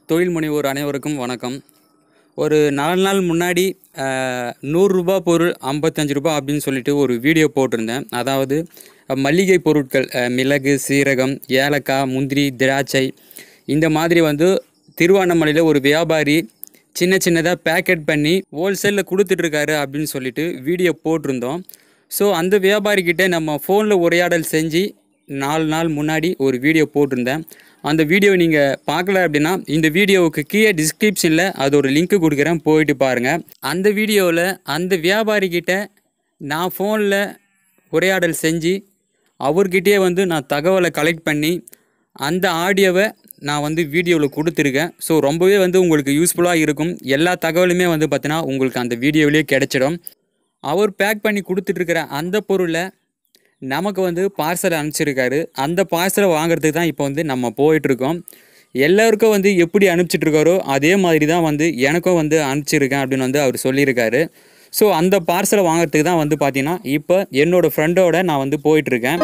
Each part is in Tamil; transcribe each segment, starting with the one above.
தொழில் முனைவோர் அனைவருக்கும் வணக்கம் ஒரு நாலு நாள் முன்னாடி அஹ், நூறுரூபா பொருள் ஐம்பத்தஞ்சு ரூபா அப்படின்னு சொல்லிட்டு ஒரு வீடியோ போட்டிருந்தேன் அதாவது அஹ், மல்லிகை பொருட்கள் அஹ், மிளகு சீரகம் ஏலக்காய் முந்திரி திராட்சை இந்த மாதிரி வந்து திருவண்ணாமலையில் ஒரு வியாபாரி சின்ன சின்னதாக பேக்கெட் பண்ணி ஹோல்சேலில் கொடுத்துட்ருக்காரு அப்படின்னு சொல்லிட்டு வீடியோ போட்டிருந்தோம் ஸோ அந்த வியாபாரிக்கிட்ட நம்ம ஃபோனில் உரையாடல் செஞ்சு நாலு நாள் முன்னாடி ஒரு வீடியோ போட்டிருந்தேன் அந்த வீடியோ நீங்கள் பார்க்கல அப்படின்னா இந்த வீடியோவுக்கு கீழே டிஸ்கிரிப்ஷனில் அது ஒரு லிங்க் கொடுக்குறேன் போயிட்டு பாருங்கள் அந்த வீடியோவில் அந்த வியாபாரிக்கிட்ட நான் ஃபோனில் உரையாடல் செஞ்சு அவர்கிட்டயே வந்து நான் தகவலை கலெக்ட் பண்ணி அந்த ஆடியோவை நான் வந்து வீடியோவில் கொடுத்துருக்கேன் ஸோ ரொம்பவே வந்து உங்களுக்கு யூஸ்ஃபுல்லாக இருக்கும் எல்லா தகவலுமே வந்து பார்த்தீங்கன்னா உங்களுக்கு அந்த வீடியோவிலேயே கிடைச்சிடும் அவர் பேக் பண்ணி கொடுத்துட்ருக்கிற அந்த பொருளை நமக்கு வந்து பார்சல் அனுப்பிச்சிருக்காரு அந்த பார்சலை வாங்குறதுக்கு தான் இப்போ வந்து நம்ம போயிட்டுருக்கோம் எல்லாருக்கும் வந்து எப்படி அனுப்பிச்சிட்ருக்காரோ அதே மாதிரி தான் வந்து எனக்கும் வந்து அனுப்பிச்சிருக்கேன் அப்படின்னு வந்து அவர் சொல்லியிருக்காரு ஸோ அந்த பார்சலை வாங்குறதுக்கு தான் வந்து பார்த்தீங்கன்னா இப்போ என்னோடய ஃப்ரெண்டோட நான் வந்து போயிட்டுருக்கேன்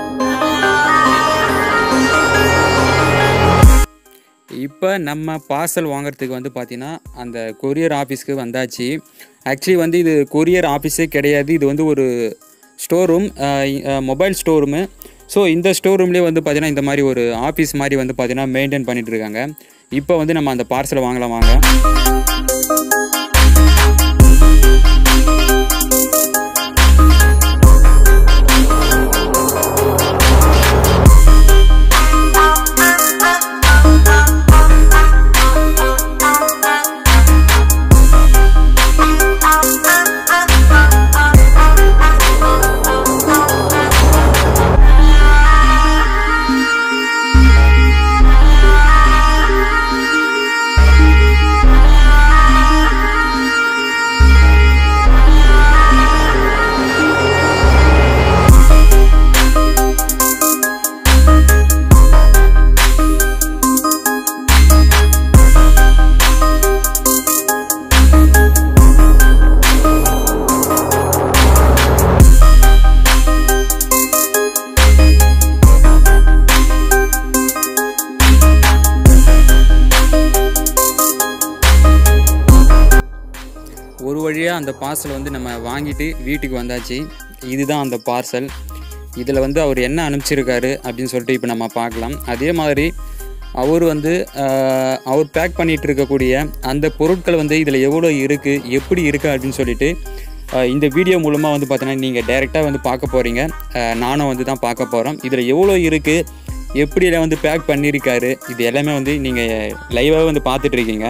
இப்போ நம்ம பார்சல் வாங்குறதுக்கு வந்து பார்த்தீங்கன்னா அந்த கொரியர் ஆஃபீஸ்க்கு வந்தாச்சு ஆக்சுவலி வந்து இது கொரியர் ஆஃபீஸே கிடையாது இது வந்து ஒரு store room mobile store room so இந்த ஸ்டோர் ரூம்லேயே வந்து பார்த்தீங்கன்னா இந்த மாதிரி ஒரு ஆஃபீஸ் மாதிரி வந்து பார்த்தீங்கன்னா மெயின்டைன் பண்ணிட்டு இருக்காங்க இப்போ வந்து நம்ம அந்த பார்சலை வாங்கலாம் வாங்க ஒரு வழியாக அந்த பார்சல் வந்து நம்ம வாங்கிட்டு வீட்டுக்கு வந்தாச்சு இதுதான் அந்த பார்சல் இதில் வந்து அவர் என்ன அனுப்பிச்சிருக்காரு அப்படின்னு சொல்லிட்டு இப்போ நம்ம பார்க்கலாம் அதே மாதிரி அவர் வந்து ஆஹ், அவர் பேக் பண்ணிட்டு இருக்கக்கூடிய அந்த பொருட்கள் வந்து இதில் எவ்வளோ இருக்குது எப்படி இருக்குது அப்படின்னு சொல்லிட்டு ஆஹ், இந்த வீடியோ மூலமாக வந்து பார்த்தீங்கன்னா நீங்கள் டைரெக்டாக வந்து பார்க்க போகிறீங்க நானும் வந்து தான் பார்க்க போகிறோம் இதில் எவ்வளோ இருக்குது எப்படி எல்லாம் வந்து பேக் பண்ணியிருக்காரு இது எல்லாமே வந்து நீங்கள் லைவாக வந்து பார்த்துட்டு இருக்கீங்க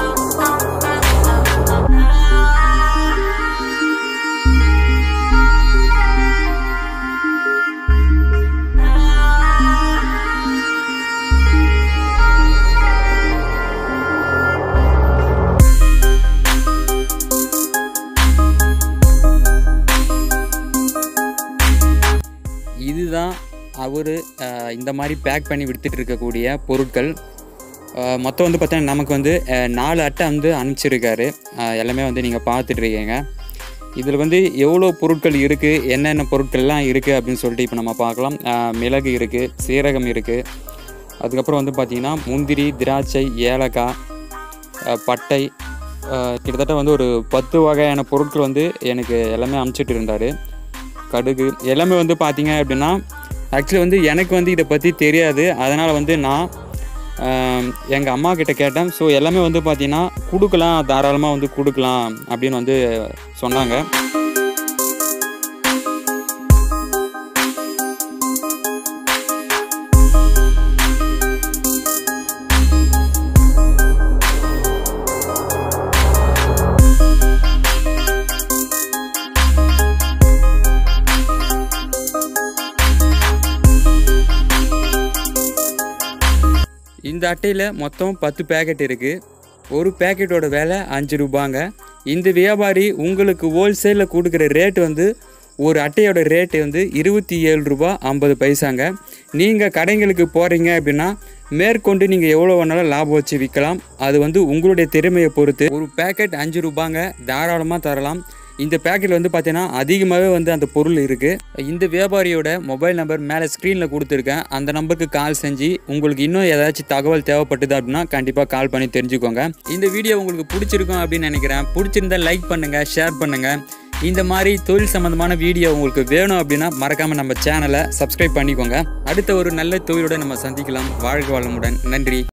இதுதான் அவர் இந்த மாதிரி பேக் பண்ணி விடுத்துட்டு இருக்கக்கூடிய பொருட்கள் அஹ், மொத்தம் வந்து பார்த்தீங்கன்னா நமக்கு வந்து அஹ், நாலு அட்டை வந்து அனுப்பிச்சிருக்காரு அஹ், எல்லாமே வந்து நீங்கள் பார்த்துட்டு இருக்கீங்க இதில் வந்து எவ்வளோ பொருட்கள் இருக்குது என்னென்ன பொருட்கள்லாம் இருக்குது அப்படின்னு சொல்லிட்டு இப்போ நம்ம பார்க்கலாம் அஹ், மிளகு இருக்குது சீரகம் இருக்குது அதுக்கப்புறம் வந்து பார்த்திங்கன்னா முந்திரி திராட்சை ஏலக்காய் அஹ், பட்டை அஹ், கிட்டத்தட்ட வந்து ஒரு பத்து வகையான பொருட்கள் வந்து எனக்கு எல்லாமே அனுப்பிச்சிட்டு இருந்தார் கடுகு எல்லாமே வந்து பார்த்தீங்க அப்படின்னா ஆக்சுவலி வந்து எனக்கு வந்து இதை பற்றி தெரியாது அதனால் வந்து நான் எங்கள் அம்மா கிட்ட கேட்டேன் ஸோ எல்லாமே வந்து பார்த்தீங்கன்னா கொடுக்கலாம் தாராளமாக வந்து கொடுக்கலாம் அப்படின்னு வந்து சொன்னாங்க இந்த அட்டையில் மொத்தம் பத்து பேக்கெட் இருக்குது ஒரு பேக்கெட்டோட விலை அஞ்சு ரூபாங்க இந்த வியாபாரி உங்களுக்கு ஹோல்சேலில் கொடுக்குற ரேட் வந்து ஒரு அட்டையோட ரேட்டு வந்து இருபத்தி ஏழு ரூபா ஐம்பது பைசாங்க நீங்கள் கடைங்களுக்கு போகிறீங்க அப்படின்னா மேற்கொண்டு நீங்கள் எவ்வளோ வேணாலும் லாபம் வச்சு விற்கலாம் அது வந்து உங்களுடைய திறமையை பொறுத்து ஒரு பேக்கெட் அஞ்சு ரூபாங்க தாராளமாக தரலாம் இந்த பேக்கெட்டில் வந்து பார்த்தீங்கன்னா அதிகமாகவே வந்து அந்த பொருள் இருக்குது இந்த வியாபாரியோட மொபைல் நம்பர் மேலே ஸ்க்ரீனில் கொடுத்துருக்கேன் அந்த நம்பருக்கு கால் செஞ்சு உங்களுக்கு இன்னும் ஏதாச்சும் தகவல் தேவைப்பட்டது அப்படின்னா கண்டிப்பாக கால் பண்ணி தெரிஞ்சுக்கோங்க இந்த வீடியோ உங்களுக்கு பிடிச்சிருக்கும் அப்படின்னு நினைக்கிறேன் பிடிச்சிருந்தா லைக் பண்ணுங்கள் ஷேர் பண்ணுங்கள் இந்த மாதிரி தொழில் சம்மந்தமான வீடியோ உங்களுக்கு வேணும் அப்படின்னா மறக்காமல் நம்ம சேனலை சப்ஸ்கிரைப் பண்ணிக்கோங்க அடுத்த ஒரு நல்ல தொழிலோட நம்ம சந்திக்கலாம் வாழ்க வளமுடன் நன்றி